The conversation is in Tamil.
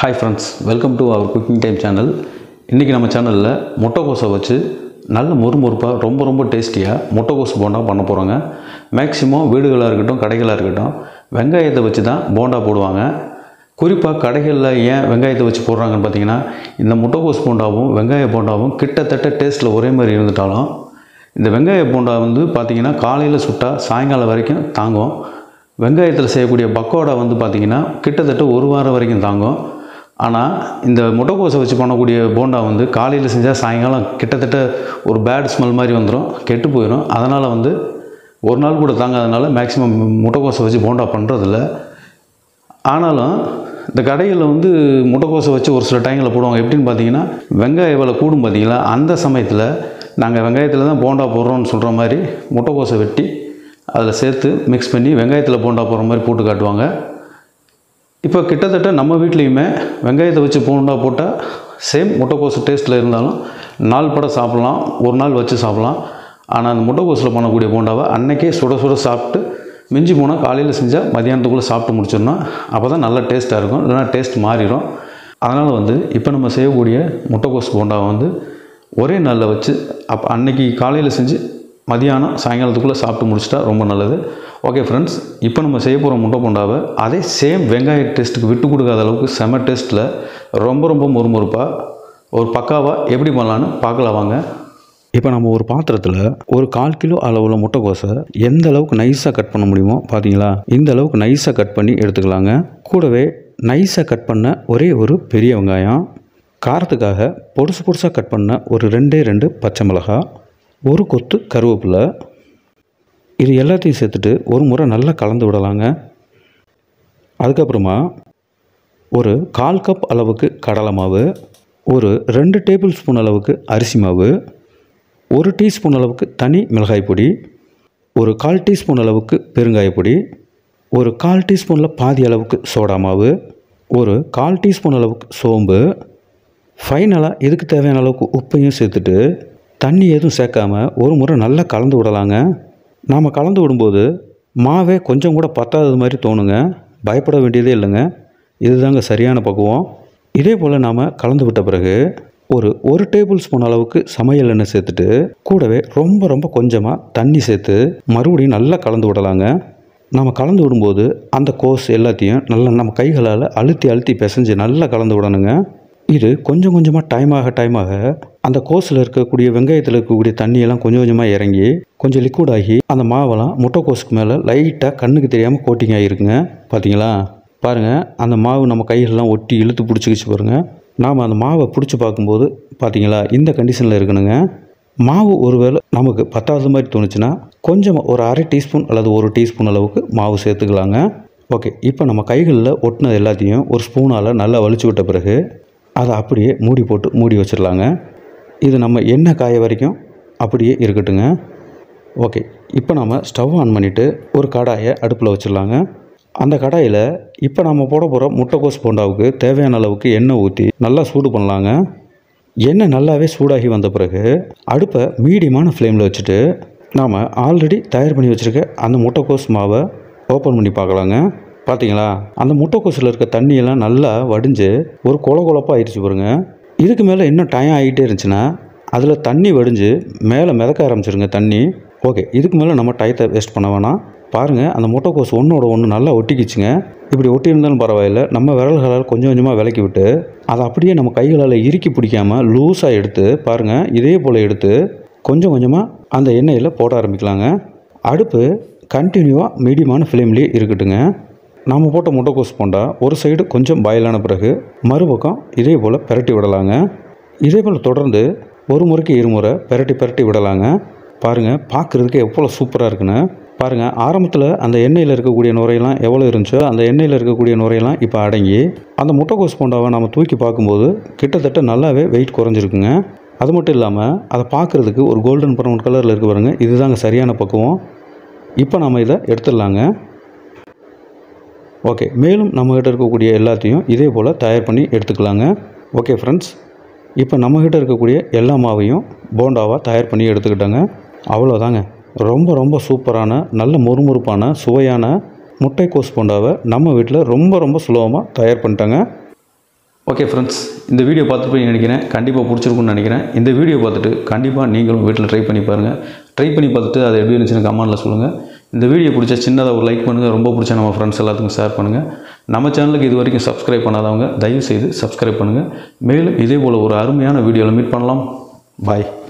hi friends welcome to our cooking time channel இன்றைக்கி நம்ம சேனலில் முட்டைக்கோஸை வச்சு நல்ல முறுமுறுப்பாக ரொம்ப ரொம்ப டேஸ்டியாக முட்டைக்கோஸ் போண்டா பண்ண போகிறோங்க மேக்ஸிமம் வீடுகளாக இருக்கட்டும் கடைகளாக இருக்கட்டும் வெங்காயத்தை வச்சு தான் போண்டா போடுவாங்க குறிப்பாக கடைகளில் ஏன் வெங்காயத்தை வச்சு போடுறாங்கன்னு பார்த்தீங்கன்னா இந்த முட்டைக்கோஸ் போண்டாவும் வெங்காய போண்டாவும் கிட்டத்தட்ட டேஸ்ட்டில் ஒரே மாதிரி இருந்துட்டாலும் இந்த வெங்காய போண்டா வந்து பார்த்திங்கன்னா காலையில் சுட்டால் சாயங்காலம் வரைக்கும் தாங்கும் வெங்காயத்தில் செய்யக்கூடிய பக்கோடா வந்து பார்த்திங்கன்னா கிட்டத்தட்ட ஒரு வாரம் வரைக்கும் தாங்கும் ஆனால் இந்த முட்டைக்கோஸை வச்சு பண்ணக்கூடிய போண்டா வந்து காலையில் செஞ்சால் சாயங்காலம் கிட்டத்தட்ட ஒரு பேட் ஸ்மெல் மாதிரி வந்துடும் கெட்டு போயிடும் அதனால் வந்து ஒரு நாள் கூட தாங்காதனால மேக்ஸிமம் முட்டைக்கோஸை வச்சு போண்டா பண்ணுறதில்ல ஆனாலும் இந்த கடைகளில் வந்து முட்டைக்கோஸை வச்சு ஒரு சில டைமில் போடுவாங்க எப்படின்னு பார்த்தீங்கன்னா வெங்காய விலை கூடும் பார்த்தீங்களா அந்த சமயத்தில் நாங்கள் வெங்காயத்தில் தான் போண்டா போடுறோம்னு சொல்கிற மாதிரி முட்டைக்கோஸை வெட்டி அதில் சேர்த்து மிக்ஸ் பண்ணி வெங்காயத்தில் போண்டா போடுற மாதிரி போட்டு காட்டுவாங்க இப்போ கிட்டத்தட்ட நம்ம வீட்லேயுமே வெங்காயத்தை வச்சு போண்டா போட்டால் சேம் முட்டைக்கோசு டேஸ்ட்டில் இருந்தாலும் நாள் பட சாப்பிட்லாம் ஒரு நாள் வச்சு சாப்பிட்லாம் ஆனால் அந்த முட்டைக்கோஸில் பண்ணக்கூடிய போண்டாவை அன்னைக்கே சுட சுட சாப்பிட்டு மிஞ்சி போனால் காலையில் செஞ்சால் மதியானத்துக்குள்ளே சாப்பிட்டு முடிச்சிடணும் அப்போ தான் நல்ல டேஸ்ட்டாக இருக்கும் இல்லைனா டேஸ்ட் மாறிடும் அதனால் வந்து இப்போ நம்ம செய்யக்கூடிய முட்டைக்கோஸ் போண்டாவை வந்து ஒரே நாளில் வச்சு அப்போ அன்னைக்கு காலையில் செஞ்சு மதியானம் சாயங்காலத்துக்குள்ளே சாப்பிட்டு முடிச்சிட்டா ரொம்ப நல்லது ஓகே ஃப்ரெண்ட்ஸ் இப்போ நம்ம செய்ய போகிற முட்டை போண்டாவை அதே சேம் வெங்காய டேஸ்ட்டுக்கு விட்டு கொடுக்காத அளவுக்கு செம டேஸ்ட்டில் ரொம்ப ரொம்ப முறுமுறுப்பாக ஒரு பக்காவாக எப்படி பண்ணலான்னு பார்க்கலாம் வாங்க இப்போ நம்ம ஒரு பாத்திரத்தில் ஒரு கால் கிலோ அளவில் முட்டைக்கோஸை எந்த அளவுக்கு நைஸாக கட் பண்ண முடியுமோ பார்த்தீங்களா இந்த அளவுக்கு நைஸாக கட் பண்ணி எடுத்துக்கலாங்க கூடவே நைஸாக கட் பண்ண ஒரே ஒரு பெரிய வெங்காயம் காரத்துக்காக பொடுசு பொடுசாக கட் பண்ண ஒரு ரெண்டே ரெண்டு பச்சை மிளகாய் ஒரு கொத்து கருவேப்பிலை இது எல்லாத்தையும் சேர்த்துட்டு ஒரு முறை நல்லா கலந்து விடலாங்க அதுக்கப்புறமா ஒரு கால் கப் அளவுக்கு கடலை மாவு ஒரு ரெண்டு டேபிள் ஸ்பூன் அளவுக்கு அரிசி மாவு ஒரு டீஸ்பூன் அளவுக்கு தனி மிளகாய் பொடி ஒரு கால் டீஸ்பூன் அளவுக்கு பெருங்காய பொடி ஒரு கால் டீஸ்பூனில் பாதி அளவுக்கு சோடா மாவு ஒரு கால் டீஸ்பூன் அளவுக்கு சோம்பு ஃபைனலாக இதுக்கு தேவையான அளவுக்கு உப்பையும் சேர்த்துட்டு தண்ணி எதுவும் சேர்க்காம ஒரு முறை நல்லா கலந்து விடலாங்க நாம் கலந்து விடும்போது மாவே கொஞ்சம் கூட பத்தாதது மாதிரி தோணுங்க பயப்பட வேண்டியதே இல்லைங்க இதுதாங்க சரியான பக்குவம் இதே போல் நாம் கலந்து விட்ட பிறகு ஒரு ஒரு டேபிள் ஸ்பூன் அளவுக்கு சமையல் எண்ணெய் சேர்த்துட்டு கூடவே ரொம்ப ரொம்ப கொஞ்சமாக தண்ணி சேர்த்து மறுபடியும் நல்லா கலந்து விடலாங்க நம்ம கலந்து விடும்போது அந்த கோஸ் எல்லாத்தையும் நல்லா நம்ம கைகளால் அழுத்தி அழுத்தி பிசைஞ்சு நல்லா கலந்து விடணுங்க இது கொஞ்சம் கொஞ்சமாக டைம் ஆக டைம் ஆக அந்த கோஸில் இருக்கக்கூடிய வெங்காயத்தில் இருக்கக்கூடிய தண்ணியெல்லாம் கொஞ்சம் கொஞ்சமாக இறங்கி கொஞ்சம் லிக்விட் ஆகி அந்த மாவெல்லாம் முட்டைக்கோஸுக்கு மேலே லைட்டாக கண்ணுக்கு தெரியாமல் கோட்டிங் ஆகிருக்குங்க பார்த்தீங்களா பாருங்கள் அந்த மாவு நம்ம கைகளெலாம் ஒட்டி இழுத்து பிடிச்சிக்கிச்சு பாருங்கள் நாம் அந்த மாவை பிடிச்சி பார்க்கும்போது பார்த்தீங்களா இந்த கண்டிஷனில் இருக்கணுங்க மாவு ஒருவேளை நமக்கு பத்தாவது மாதிரி தோணுச்சுன்னா கொஞ்சம் ஒரு அரை டீஸ்பூன் அல்லது ஒரு டீஸ்பூன் அளவுக்கு மாவு சேர்த்துக்கலாங்க ஓகே இப்போ நம்ம கைகளில் ஒட்டினது எல்லாத்தையும் ஒரு ஸ்பூனால் நல்லா வலிச்சு விட்ட பிறகு அதை அப்படியே மூடி போட்டு மூடி வச்சிடலாங்க இது நம்ம எண்ணெய் காய வரைக்கும் அப்படியே இருக்கட்டுங்க ஓகே இப்போ நம்ம ஸ்டவ் ஆன் பண்ணிவிட்டு ஒரு கடாயை அடுப்பில் வச்சிடலாங்க அந்த கடாயில் இப்போ நம்ம போட போகிற முட்டைக்கோஸ் போண்டாவுக்கு தேவையான அளவுக்கு எண்ணெய் ஊற்றி நல்லா சூடு பண்ணலாங்க எண்ணெய் நல்லாவே சூடாகி வந்த பிறகு அடுப்பை மீடியமான ஃப்ளேமில் வச்சுட்டு நாம் ஆல்ரெடி தயார் பண்ணி வச்சுருக்க அந்த முட்டைக்கோஸ் மாவை ஓப்பன் பண்ணி பார்க்கலாங்க பார்த்தீங்களா அந்த முட்டைக்கோஸில் இருக்க தண்ணியெல்லாம் நல்லா வடிஞ்சு ஒரு கொல கொலப்பாக ஆயிடுச்சு பாருங்க இதுக்கு மேலே இன்னும் டைம் ஆகிட்டே இருந்துச்சுன்னா அதில் தண்ணி வடிஞ்சு மேலே மிதக்க ஆரம்பிச்சிருங்க தண்ணி ஓகே இதுக்கு மேலே நம்ம டயத்தை வேஸ்ட் பண்ண வேணாம் பாருங்கள் அந்த முட்டைக்கோஸ் ஒன்றோட ஒன்று நல்லா ஒட்டிக்கிச்சுங்க இப்படி ஒட்டியிருந்தாலும் பரவாயில்ல நம்ம விரல்களால் கொஞ்சம் கொஞ்சமாக விலக்கி விட்டு அதை அப்படியே நம்ம கைகளால் இறுக்கி பிடிக்காமல் லூஸாக எடுத்து பாருங்கள் இதே போல் எடுத்து கொஞ்சம் கொஞ்சமாக அந்த எண்ணெயில் போட ஆரம்பிக்கலாங்க அடுப்பு கண்டினியூவாக மீடியமான ஃப்ளேம்லேயே இருக்கட்டுங்க நாம் போட்ட முட்டைக்கோஸ் போண்டா ஒரு சைடு கொஞ்சம் பாயிலான பிறகு மறுபக்கம் இதே போல் பெரட்டி விடலாங்க இதே போல் தொடர்ந்து ஒரு முறைக்கு இருமுறை பெரட்டி பெரட்டி விடலாங்க பாருங்கள் பார்க்குறதுக்கு எவ்வளோ சூப்பராக இருக்குன்னு பாருங்கள் ஆரம்பத்தில் அந்த எண்ணெயில் இருக்கக்கூடிய நுரையெல்லாம் எவ்வளோ இருந்துச்சோ அந்த எண்ணெயில் இருக்கக்கூடிய நுரையெல்லாம் இப்போ அடங்கி அந்த முட்டைக்கோஸ் போண்டாவை நம்ம தூக்கி பார்க்கும்போது கிட்டத்தட்ட நல்லாவே வெயிட் குறைஞ்சிருக்குங்க அது மட்டும் இல்லாமல் அதை பார்க்குறதுக்கு ஒரு கோல்டன் ப்ரௌன் கலரில் இருக்கு பாருங்க இதுதாங்க சரியான பக்குவம் இப்போ நம்ம இதை எடுத்துடலாங்க ஓகே மேலும் நம்மக்கிட்ட இருக்கக்கூடிய எல்லாத்தையும் இதே போல் தயார் பண்ணி எடுத்துக்கலாங்க ஓகே ஃப்ரெண்ட்ஸ் இப்போ நம்மக்கிட்ட இருக்கக்கூடிய எல்லா மாவையும் போண்டாவாக தயார் பண்ணி எடுத்துக்கிட்டோங்க அவ்வளோதாங்க ரொம்ப ரொம்ப சூப்பரான நல்ல முறுமுறுப்பான சுவையான முட்டைக்கோஸ் போண்டாவை நம்ம வீட்டில் ரொம்ப ரொம்ப சுலபமாக தயார் பண்ணிட்டாங்க ஓகே ஃப்ரெண்ட்ஸ் இந்த வீடியோ பார்த்துட்டு போய் நினைக்கிறேன் கண்டிப்பாக பிடிச்சிருக்கும்னு நினைக்கிறேன் இந்த வீடியோ பார்த்துட்டு கண்டிப்பாக நீங்களும் வீட்டில் ட்ரை பண்ணி பாருங்கள் ட்ரை பண்ணி பார்த்துட்டு அது எப்படி இருந்துச்சுன்னு கமெண்ட்டில் சொல்லுங்கள் இந்த வீடியோ பிடிச்ச சின்னதாக ஒரு லைக் பண்ணுங்கள் ரொம்ப பிடிச்ச நம்ம ஃப்ரெண்ட்ஸ் எல்லாத்துக்கும் ஷேர் பண்ணுங்கள் நம்ம சேனலுக்கு இது வரைக்கும் சப்ஸ்கிரைப் பண்ணாதவங்க தயவு செய்து சப்ஸ்கிரைப் பண்ணுங்கள் மேலும் இதே போல் ஒரு அருமையான வீடியோவில் மீட் பண்ணலாம் பாய்